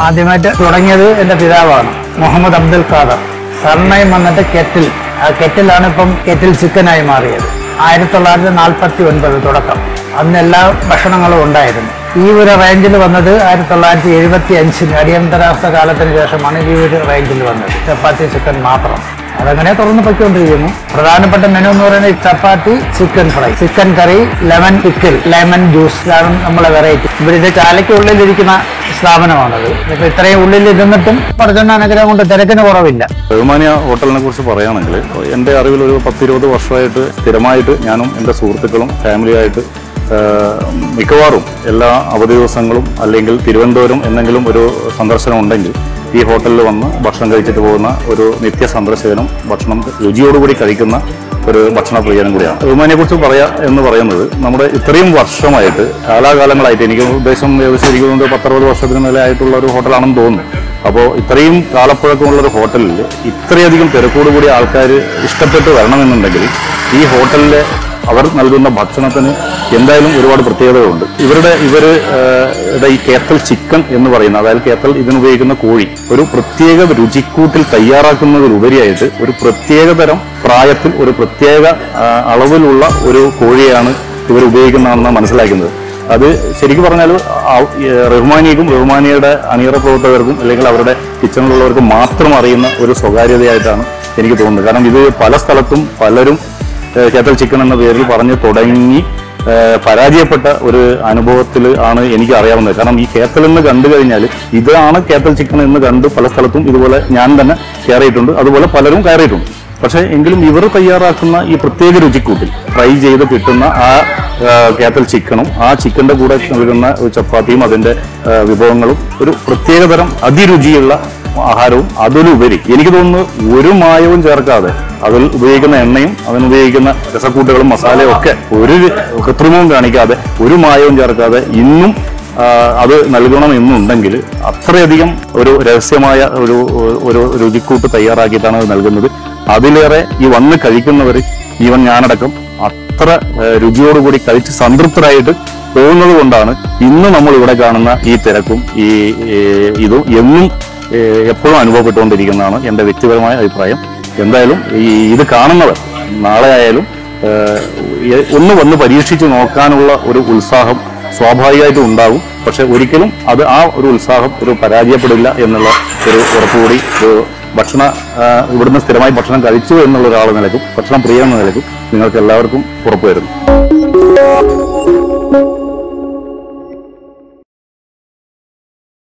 ആദ്യമായിട്ട് തുടങ്ങിയത് എൻ്റെ പിതാവാണ് മുഹമ്മദ് അബ്ദുൽ ഖാദർ സർണയം വന്നിട്ട് കെറ്റിൽ ആ കെറ്റിലാണ് ഇപ്പം കെറ്റിൽ ചിക്കനായി മാറിയത് ആയിരത്തി തൊള്ളായിരത്തി നാൽപ്പത്തി ഒൻപത് തുടക്കം അന്ന് എല്ലാ ഭക്ഷണങ്ങളും ഉണ്ടായിരുന്നു ഈ ഒരു റേഞ്ചിൽ വന്നത് ആയിരത്തി തൊള്ളായിരത്തി എഴുപത്തി അഞ്ചിന് അടിയന്തരാവസ്ഥ കാലത്തിന് ശേഷമാണ് ഈ ഒരു റേഞ്ചിൽ വന്നത് ചപ്പാത്തി ചിക്കൻ മാത്രം അതങ്ങനെ തുറന്ന് പൊയ്ക്കൊണ്ടിരിക്കുന്നു പ്രധാനപ്പെട്ട മെനു എന്ന് പറയുന്നത് ഈ chapati chicken fry chicken curry lemon pickle lemon juice ഇതാണ് നമ്മളെ വെറൈറ്റി ഇവരുടെ ചാലയ്ക്കുള്ളിലിരിക്കുന്ന സ്ഥാപനമാണത് ഇപ്പൊ ഇത്രയും ഉള്ളിൽ ഇരുന്നിട്ടും പഠിച്ച അനുഗ്രഹം കൊണ്ട് തിരക്കിന് കുറവില്ല ബഹുമാനിയ ഹോട്ടലിനെ കുറിച്ച് പറയുകയാണെങ്കിൽ എൻ്റെ അറിവിൽ ഒരു പത്തിരുപത് വർഷമായിട്ട് സ്ഥിരമായിട്ട് ഞാനും എൻ്റെ സുഹൃത്തുക്കളും ഫാമിലിയായിട്ട് ആ, മിക്കവാറും എല്ലാ അവധി ദിവസങ്ങളും അല്ലെങ്കിൽ തിരുവനന്തപുരം എന്തെങ്കിലും ഒരു സന്ദർശനം ഉണ്ടെങ്കിൽ ഈ ഹോട്ടലിൽ വന്ന് ഭക്ഷണം കഴിച്ചിട്ട് പോകുന്ന ഒരു നിത്യ സന്ദർശകനും ഭക്ഷണം രുചിയോടുകൂടി കഴിക്കുന്ന ഒരു ഭക്ഷണ പ്രിയനും കൂടിയാണ് ബഹുമാനിയെ കുറിച്ച് പറയാ എന്ന് പറയുന്നത് നമ്മുടെ ഇത്രയും വർഷമായിട്ട് കാലാകാലങ്ങളായിട്ട് എനിക്ക് ഉദ്ദേശം ഏകദേശം എനിക്ക് തോന്നുന്നത് പത്തറുപത് വർഷത്തിന് മേലെ ആയിട്ടുള്ള ഒരു ഹോട്ടലാണെന്ന് തോന്നുന്നു അപ്പോൾ ഇത്രയും കാലപ്പഴക്കമുള്ള ഒരു ഹോട്ടലിൽ ഇത്രയധികം തിരക്കോടുകൂടി ആൾക്കാർ ഇഷ്ടപ്പെട്ട് വരണമെന്നുണ്ടെങ്കിൽ ഈ ഹോട്ടലിലെ അവർ നൽകുന്ന ഭക്ഷണത്തിന് എന്തായാലും ഒരുപാട് പ്രത്യേകതകളുണ്ട് ഇവരുടെ ഇവർ ഈ കേത്തൽ ചിക്കൻ എന്ന് പറയുന്ന അതായത് കേത്തൽ ഇതിനുപയോഗിക്കുന്ന കോഴി ഒരു പ്രത്യേക രുചിക്കൂട്ടിൽ തയ്യാറാക്കുന്നതിലുപരിയായിട്ട് ഒരു പ്രത്യേക തരം പ്രായത്തിൽ ഒരു പ്രത്യേക ആ, അളവിലുള്ള ഒരു കോഴിയാണ് ഇവർ ഉപയോഗിക്കുന്നതാണെന്ന് മനസ്സിലാക്കുന്നത് അത് ശരിക്കും പറഞ്ഞാൽ റഹ്മാനിയക്കും റഹ്മാനിയുടെ അണിയറ പ്രവർത്തകർക്കും അല്ലെങ്കിൽ അവരുടെ കിച്ചണിലുള്ളവർക്കും മാത്രം അറിയുന്ന ഒരു സ്വകാര്യതയായിട്ടാണ് എനിക്ക് തോന്നുന്നത് കാരണം ഇത് പല സ്ഥലത്തും പലരും ഏഹ്, കേത്തൽ ചിക്കൻ എന്ന പേരിൽ പറഞ്ഞ് തുടങ്ങി ഏഹ്, പരാജയപ്പെട്ട ഒരു അനുഭവത്തിൽ ആണ് എനിക്ക് അറിയാവുന്നത് കാരണം ഈ കേത്തൽ എന്ന് കണ്ടു കഴിഞ്ഞാൽ ഇതാണ് കേത്തൽ ചിക്കൻ എന്ന് കണ്ട് പല സ്ഥലത്തും ഇതുപോലെ ഞാൻ തന്നെ കയറിയിട്ടുണ്ട് അതുപോലെ പലരും കയറിയിട്ടുണ്ട് പക്ഷേ എങ്കിലും ഇവർ തയ്യാറാക്കുന്ന ഈ പ്രത്യേക രുചിക്കൂട്ടിൽ ഫ്രൈ ചെയ്ത് കിട്ടുന്ന ആ ആ, കേത്തൽ ചിക്കനും ആ ചിക്കന്റെ കൂടെ നൽകുന്ന ഒരു ചപ്പാത്തിയും അതിന്റെ ആ, വിഭവങ്ങളും ഒരു പ്രത്യേകതരം അതിരുചിയുള്ള ആഹാരവും അതിലുപരി എനിക്ക് തോന്നുന്നു ഒരു മായവും ചേർക്കാതെ അതിൽ ഉപയോഗിക്കുന്ന എണ്ണയും അതിനുപയോഗിക്കുന്ന രസക്കൂട്ടുകളും മസാലയും ഒക്കെ ഒരു കൃത്രിമവും കാണിക്കാതെ ഒരു മായവും ചേർക്കാതെ ഇന്നും ആ, അത് നൽകണമെന്നുണ്ടെങ്കിൽ അത്രയധികം ഒരു രഹസ്യമായ ഒരു ഒരു രുചിക്കൂട്ട് തയ്യാറാക്കിയിട്ടാണ് അത് നൽകുന്നത് അതിലേറെ ഈ വന്ന് കഴിക്കുന്നവർ ഈവൻ ഞാനടക്കം അത്ര ആ, രുചിയോടുകൂടി കഴിച്ച് സംതൃപ്തരായിട്ട് പോകുന്നത് കൊണ്ടാണ് ഇന്ന് നമ്മൾ ഇവിടെ കാണുന്ന ഈ തിരക്കും ഈ ഈ ഇതും എന്നും ഏ, എപ്പോഴും അനുഭവപ്പെട്ടുകൊണ്ടിരിക്കുന്നതാണ് എൻ്റെ വ്യക്തിപരമായ അഭിപ്രായം എന്തായാലും ഈ ഇത് കാണുന്നവർ നാളെ ആയാലും ഏഹ്, എ- ഒന്ന് വന്ന് പരീക്ഷിച്ച് നോക്കാനുള്ള ഒരു ഉത്സാഹം സ്വാഭാവികമായിട്ടും ഉണ്ടാകും പക്ഷെ ഒരിക്കലും അത് ആ ഒരു ഉത്സാഹം ഒരു പരാജയപ്പെടില്ല എന്നുള്ള ഒരു ഉറപ്പുകൂടി ഒരു ഭക്ഷണ ആ, ഇവിടുന്ന് സ്ഥിരമായി ഭക്ഷണം കഴിച്ചു എന്നുള്ള ഒരാൾ നിലക്കും ഭക്ഷണം പ്രിയ എന്ന നിലക്കും നിങ്ങൾക്ക് എല്ലാവർക്കും ഉറപ്പ് വരുന്നു